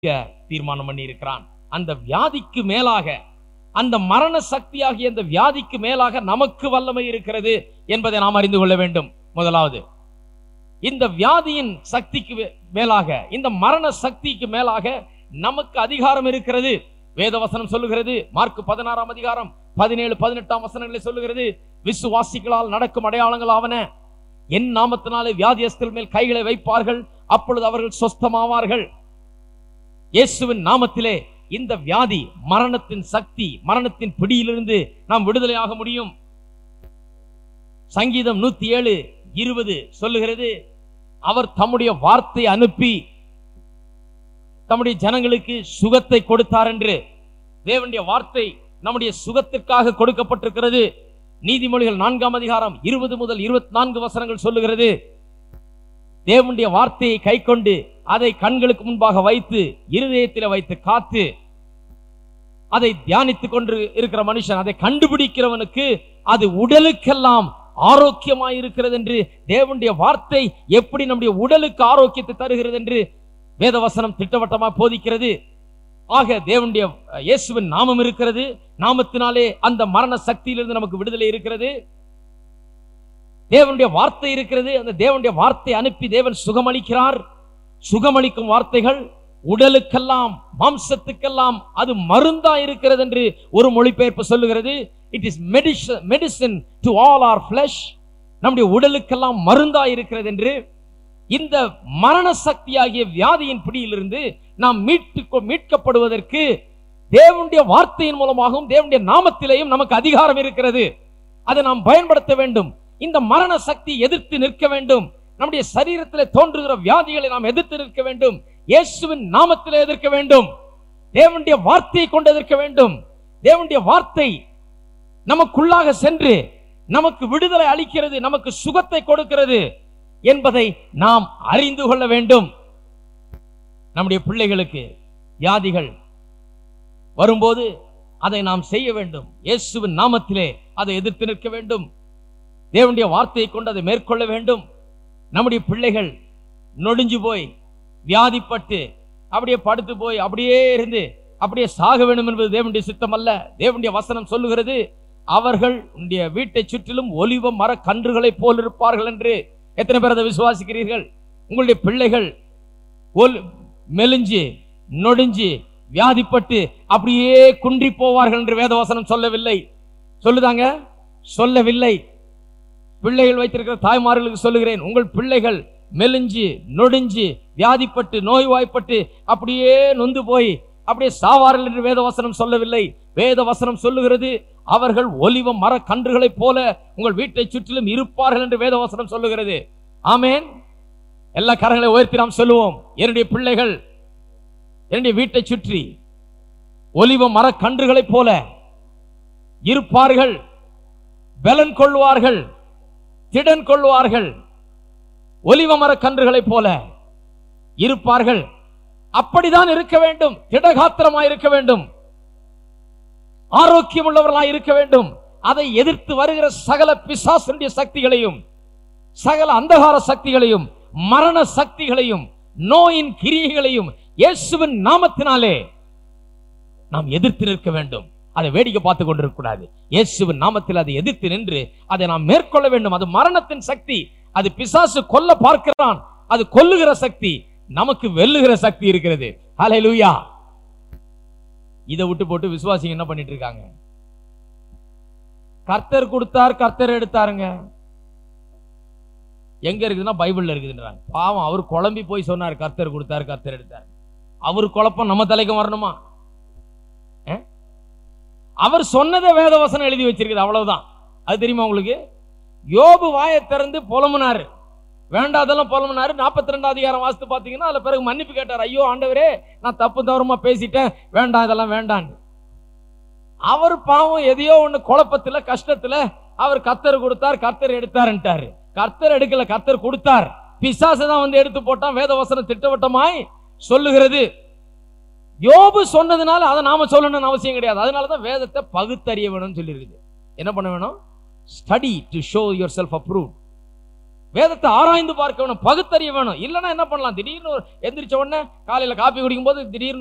தீர்மானம் பண்ணி இருக்கிறான் அந்த வியாதிக்கு மேலாக அந்த மரண சக்தியாகிய அந்த வியாதிக்கு மேலாக நமக்கு வல்லமை இருக்கிறது என்பதை நாம் அறிந்து கொள்ள வேண்டும் முதலாவது இந்த வியாதியின் சக்திக்கு வே- மேலாக இந்த மரண சக்திக்கு மேலாக நமக்கு அதிகாரம் இருக்கிறது வேதவசனம் சொல்லுகிறது மார்க் பதினாறாம் அதிகாரம் பதினேழு பதினெட்டாம் வசனங்களை சொல்லுகிறது விசுவாசிகளால் நடக்கும் அடையாளங்கள் ஆவன என் நாமத்தினாலே வியாதியஸ்தர்கள் மேல் கைகளை வைப்பார்கள் அப்பொழுது அவர்கள் சொஸ்தமாவார்கள் இயேசுவின் நாமத்திலே இந்த வியாதி மரணத்தின் சக்தி மரணத்தின் பிடியிலிருந்து நாம் விடுதலையாக முடியும் சங்கீதம் நூத்தி ஏழு இருபது சொல்லுகிறது அவர் தம்முடைய வார்த்தை அனுப்பி தம்முடைய ஜனங்களுக்கு சுகத்தை கொடுத்தார் என்று தேவனுடைய வார்த்தை நம்முடைய சுகத்திற்காக கொடுக்கப்பட்டிருக்கிறது நீதிமொழிகள் நான்காம் அதிகாரம் இருபது முதல் இருபத்தி நான்கு வசனங்கள் சொல்லுகிறது தேவனுடைய வார்த்தையை கைக்கொண்டு அதை கண்களுக்கு முன்பாக வைத்து இருதயத்தில் வைத்து காத்து அதை தியானித்துக் கொண்டு இருக்கிற மனுஷன் அதை கண்டுபிடிக்கிறவனுக்கு அது உடலுக்கெல்லாம் ஆரோக்கியமாய் இருக்கிறது என்று தேவனுடைய வார்த்தை எப்படி நம்முடைய உடலுக்கு ஆரோக்கியத்தை தருகிறது என்று வேதவசனம் திட்டவட்டமாக போதிக்கிறது ஆக தேவனுடைய அஹ், இயேசுவின் நாமம் இருக்கிறது நாமத்தினாலே அந்த மரண சக்தியிலிருந்து நமக்கு விடுதலை இருக்கிறது தேவனுடைய வார்த்தை இருக்கிறது அந்த தேவனுடைய வார்த்தை அனுப்பி தேவன் சுகமளிக்கிறார் சுகமளிக்கும் வார்த்தைகள் உடலுக்கெல்லாம் மாம்சத்துக்கெல்லாம் அது மருந்தா இருக்கிறது என்று ஒரு மொழிபெயர்ப்பு சொல்லுகிறது it is medicine medicine to all our flesh நம்முடைய உடலுக்கெல்லாம் மருந்தா இருக்கிறது என்று இந்த மரண சக்தியாகிய வியாதியின் பிடியிலிருந்து நாம் மீட்டு மீட்கப்படுவதற்கு தேவனுடைய வார்த்தையின் மூலமாகவும் தேவனுடைய நாமத்திலேயும் நமக்கு அதிகாரம் இருக்கிறது அதை நாம் பயன்படுத்த வேண்டும் இந்த மரண சக்தி எதிர்த்து நிற்க வேண்டும் நம்முடைய சரீரத்திலே தோன்றுகிற வியாதிகளை நாம் எதிர்த்து நிற்க வேண்டும் இயேசுவின் நாமத்திலே எதிர்க்க வேண்டும் தேவனுடைய வார்த்தையை கொண்டு எதிர்க்க வேண்டும் தேவனுடைய வார்த்தை நமக்குள்ளாக சென்று நமக்கு விடுதலை அளிக்கிறது நமக்கு சுகத்தை கொடுக்கிறது என்பதை நாம் அறிந்து கொள்ள வேண்டும் நம்முடைய பிள்ளைகளுக்கு வியாதிகள் வரும்போது அதை நாம் செய்ய வேண்டும் இயேசுவின் நாமத்திலே அதை எதிர்த்து நிற்க வேண்டும் தேவனுடைய வார்த்தையை கொண்டு அதை மேற்கொள்ள வேண்டும் நம்முடைய பிள்ளைகள் நொடிஞ்சு போய் வியாதிப்பட்டு அப்படியே படுத்து போய் அப்படியே இருந்து அப்படியே சாக வேண்டும் என்பது தேவனுடைய சித்தம் அல்ல தேவனுடைய வசனம் சொல்லுகிறது அவர்கள் உன்னுடைய வீட்டை சுற்றிலும் ஒலிவ மர கன்றுகளைப் போல் இருப்பார்கள் என்று எத்தனை பேர் அதை விசுவாசிக்கிறீர்கள் உங்களுடைய பிள்ளைகள் ஒல் மெலிஞ்சு நொடிஞ்சு வியாதிப்பட்டு அப்படியே குன்றி போவார்கள் என்று வேதவசனம் சொல்லவில்லை சொல்லுதாங்க சொல்லவில்லை பிள்ளைகள் வைத்திருக்கிற தாய்மார்களுக்கு சொல்லுகிறேன் உங்கள் பிள்ளைகள் மெலிஞ்சு நொடிஞ்சு வியாதிப்பட்டு நோய்வாய்ப்பட்டு அப்படியே நொந்து போய் அப்படியே சாவார்கள் என்று வேதவசனம் சொல்லவில்லை வேதவசனம் சொல்லுகிறது அவர்கள் ஒலிவ மர கன்றுகளைப் போல உங்கள் வீட்டை சுற்றிலும் இருப்பார்கள் என்று வேதவசனம் சொல்லுகிறது ஆமென் எல்லா கரங்களை உயர்த்தி நாம் சொல்லுவோம் என்னுடைய பிள்ளைகள் என்னுடைய வீட்டை சுற்றி ஒலிவ மர கன்றுகளைப் போல இருப்பார்கள் பலன் கொள்வார்கள் திடன் கொள்வார்கள் ஒலிவ மர கன்றுகளைப் போல இருப்பார்கள் அப்படிதான் இருக்க வேண்டும் திடகாத்திரமாய் இருக்க வேண்டும் ஆரோக்கியம் உள்ளவர்களாய் இருக்க வேண்டும் அதை எதிர்த்து வருகிற சகல பிசாசனுடைய சக்திகளையும் சகல அந்தகார சக்திகளையும் மரண சக்திகளையும் நோயின் கிரியைகளையும் இயேசுவின் நாமத்தினாலே நாம் எதிர்த்து நிற்க வேண்டும் அதை வேடிக்கை பார்த்து கொண்டிருக்க கூடாது இயேசுவின் நாமத்தில் அதை எதிர்த்து நின்று அதை நாம் மேற்கொள்ள வேண்டும் அது மரணத்தின் சக்தி அது பிசாசு கொல்ல பார்க்கிறான் அது கொல்லுகிற சக்தி நமக்கு வெல்லுகிற சக்தி இருக்கிறது ஹalleluya இதை விட்டு போட்டு விசுவாசிங்க என்ன பண்ணிட்டு இருக்காங்க கர்த்தர் கொடுத்தார் கர்த்தர் எடுத்தாருங்க எங்க இருக்குதுன்னா பைபிள்ல இருக்குதுன்றாங்க பாவம் அவர் குழம்பி போய் சொன்னார் கர்த்தர் கொடுத்தார் கர்த்தர் எடுத்தார் அவர் குழப்பம் நம்ம தலைக்கு வரணுமா அஹ்? அவர் சொன்னதை வேதவசனம் எழுதி வச்சிருக்குது அவ்வளவுதான் அது தெரியுமா உங்களுக்கு யோபு வாயை திறந்து புலம்புனாரு வேண்டாதெல்லாம் புலம்புனாரு நாற்பத்தி ரெண்டாம் அதிகாரம் வாசித்து பார்த்தீங்கன்னா அதுல பிறகு மன்னிப்பு கேட்டார் ஐயோ ஆண்டவரே நான் தப்பு தவறுமா பேசிட்டேன் வேண்டாம் இதெல்லாம் வேண்டாம் அவர் பாவம் எதையோ ஒண்ணு குழப்பத்துல கஷ்டத்துல அவர் கத்தர் கொடுத்தார் கர்த்தர் எடுத்தாருன்ட்டாரு கர்த்தர் எடுக்கல கர்த்தர் கொடுத்தார் பிசாசு தான் வந்து எடுத்து போட்டான் வேதவசனம் திட்டவட்டமாய் சொல்லுகிறது யோபு சொன்னதுனால அதை நாம சொல்லணும்னு அவசியம் கிடையாது அதனால தான் வேதத்தை பகுத்தறிய வேணும்னு சொல்லியிருக்குது என்ன பண்ண வேணும் study to show yourself approve வேதத்தை ஆராய்ந்து பார்க்க வேணும் பகுத்தறிய வேணும் இல்லைன்னா என்ன பண்ணலாம் திடீர்னு ஒரு எந்திரிச்ச உடனே காலையில காப்பி குடிக்கும் போது திடீர்னு